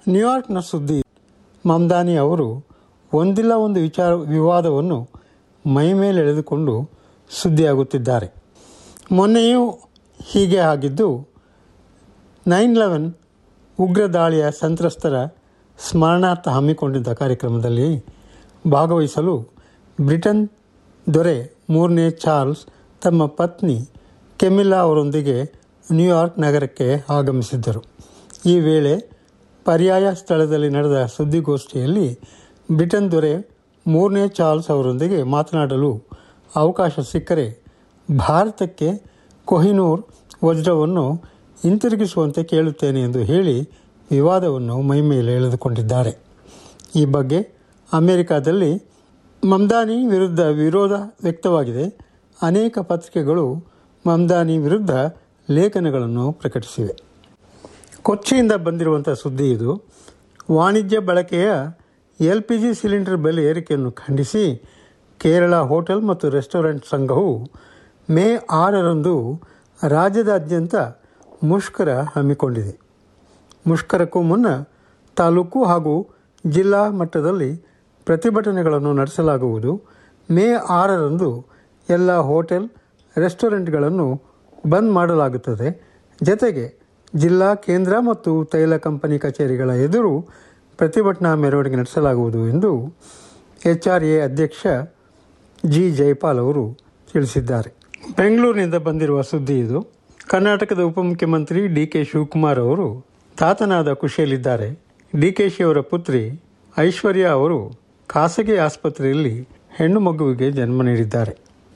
ನ್ಯೂಯಾರ್ಕ್ನ ಸುದ್ದಿ ಮಮ್ದಾನಿ ಅವರು ಒಂದಿಲ್ಲ ಒಂದು ವಿಚಾರ ವಿವಾದವನ್ನು ಮೈ ಮೇಲೆ ಎಳೆದುಕೊಂಡು ಸುದ್ದಿಯಾಗುತ್ತಿದ್ದಾರೆ ಮೊನ್ನೆಯೂ ಹೀಗೆ ಆಗಿದ್ದು ನೈನ್ ಲೆವೆನ್ ಉಗ್ರ ದಾಳಿಯ ಸಂತ್ರಸ್ತರ ಸ್ಮರಣಾರ್ಥ ಹಮ್ಮಿಕೊಂಡಿದ್ದ ಕಾರ್ಯಕ್ರಮದಲ್ಲಿ ಭಾಗವಹಿಸಲು ಬ್ರಿಟನ್ ದೊರೆ ಮೂರನೇ ಚಾರ್ಲ್ಸ್ ತಮ್ಮ ಪತ್ನಿ ಕೆಮಿಲ್ಲಾ ಅವರೊಂದಿಗೆ ನ್ಯೂಯಾರ್ಕ್ ನಗರಕ್ಕೆ ಆಗಮಿಸಿದ್ದರು ಈ ವೇಳೆ ಪರ್ಯಾಯ ಸ್ಥಳದಲ್ಲಿ ನಡೆದ ಸುದ್ದಿಗೋಷ್ಠಿಯಲ್ಲಿ ಬ್ರಿಟನ್ ದೊರೆ ಮೂರನೇ ಚಾರ್ಲ್ಸ್ ಅವರೊಂದಿಗೆ ಮಾತನಾಡಲು ಅವಕಾಶ ಸಿಕ್ಕರೆ ಭಾರತಕ್ಕೆ ಕೊಹಿನೂರ್ ವಜ್ರವನ್ನು ಹಿಂತಿರುಗಿಸುವಂತೆ ಕೇಳುತ್ತೇನೆ ಎಂದು ಹೇಳಿ ವಿವಾದವನ್ನು ಮೈಮೇಲೆ ಎಳೆದುಕೊಂಡಿದ್ದಾರೆ ಈ ಬಗ್ಗೆ ಅಮೆರಿಕದಲ್ಲಿ ಮಮ್ದಾನಿ ವಿರುದ್ಧ ವಿರೋಧ ವ್ಯಕ್ತವಾಗಿದೆ ಅನೇಕ ಪತ್ರಿಕೆಗಳು ಮಮ್ದಾನಿ ವಿರುದ್ಧ ಲೇಖನಗಳನ್ನು ಪ್ರಕಟಿಸಿವೆ ಕೊಚ್ಚಿಯಿಂದ ಬಂದಿರುವಂಥ ಸುದ್ದಿ ಇದು ವಾಣಿಜ್ಯ ಬಳಕೆಯ ಎಲ್ ಪಿ ಜಿ ಸಿಲಿಂಡರ್ ಬೆಲೆ ಏರಿಕೆಯನ್ನು ಖಂಡಿಸಿ ಕೇರಳ ಹೋಟೆಲ್ ಮತ್ತು ರೆಸ್ಟೋರೆಂಟ್ ಸಂಘವು ಮೇ ಆರರಂದು ರಾಜ್ಯದಾದ್ಯಂತ ಮುಷ್ಕರ ಹಮ್ಮಿಕೊಂಡಿದೆ ಮುಷ್ಕರಕ್ಕೂ ಮುನ್ನ ತಾಲೂಕು ಹಾಗೂ ಜಿಲ್ಲಾ ಮಟ್ಟದಲ್ಲಿ ಪ್ರತಿಭಟನೆಗಳನ್ನು ನಡೆಸಲಾಗುವುದು ಮೇ ಆರರಂದು ಎಲ್ಲ ಹೋಟೆಲ್ ರೆಸ್ಟೋರೆಂಟ್ಗಳನ್ನು ಬಂದ್ ಮಾಡಲಾಗುತ್ತದೆ ಜತೆಗೆ ಜಿಲ್ಲಾ ಕೇಂದ್ರ ಮತ್ತು ತೈಲ ಕಂಪನಿ ಕಚೇರಿಗಳ ಎದುರು ಪ್ರತಿಭಟನಾ ಮೆರವಣಿಗೆ ನಡೆಸಲಾಗುವುದು ಎಂದು ಎಚ್ ಆರ್ ಎ ಅಧ್ಯಕ್ಷ ಜಿ ಜೈಪಾಲ್ ಅವರು ತಿಳಿಸಿದ್ದಾರೆ ಬೆಂಗಳೂರಿನಿಂದ ಬಂದಿರುವ ಸುದ್ದಿ ಇದು ಕರ್ನಾಟಕದ ಉಪಮುಖ್ಯಮಂತ್ರಿ ಡಿ ಕೆ ಶಿವಕುಮಾರ್ ಅವರು ತಾತನಾದ ಖುಷಿಯಲ್ಲಿದ್ದಾರೆ ಡಿ ಕೆ ಶಿ ಅವರ ಪುತ್ರಿ ಐಶ್ವರ್ಯ ಅವರು ಖಾಸಗಿ ಆಸ್ಪತ್ರೆಯಲ್ಲಿ ಹೆಣ್ಣು ಮಗುವಿಗೆ ಜನ್ಮ ನೀಡಿದ್ದಾರೆ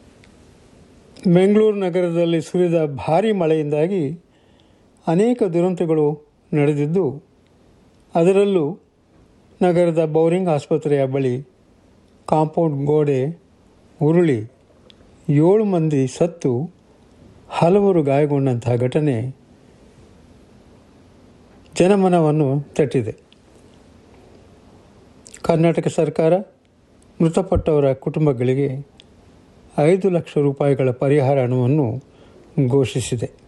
ಬೆಂಗಳೂರು ನಗರದಲ್ಲಿ ಸುರಿದ ಭಾರೀ ಮಳೆಯಿಂದಾಗಿ ಅನೇಕ ದುರಂತಗಳು ನಡೆದಿದ್ದು ಅದರಲ್ಲೂ ನಗರದ ಬೌರಿಂಗ್ ಆಸ್ಪತ್ರೆಯ ಬಳಿ ಕಾಂಪೌಂಡ್ ಗೋಡೆ ಉರುಳಿ ಏಳು ಮಂದಿ ಸತ್ತು ಹಲವರು ಗಾಯಗೊಂಡಂತಹ ಘಟನೆ ಜನಮನವನ್ನು ತಟ್ಟಿದೆ ಕರ್ನಾಟಕ ಸರ್ಕಾರ ಮೃತಪಟ್ಟವರ ಕುಟುಂಬಗಳಿಗೆ ಐದು ಲಕ್ಷ ರೂಪಾಯಿಗಳ ಪರಿಹಾರ ಹಣವನ್ನು ಘೋಷಿಸಿದೆ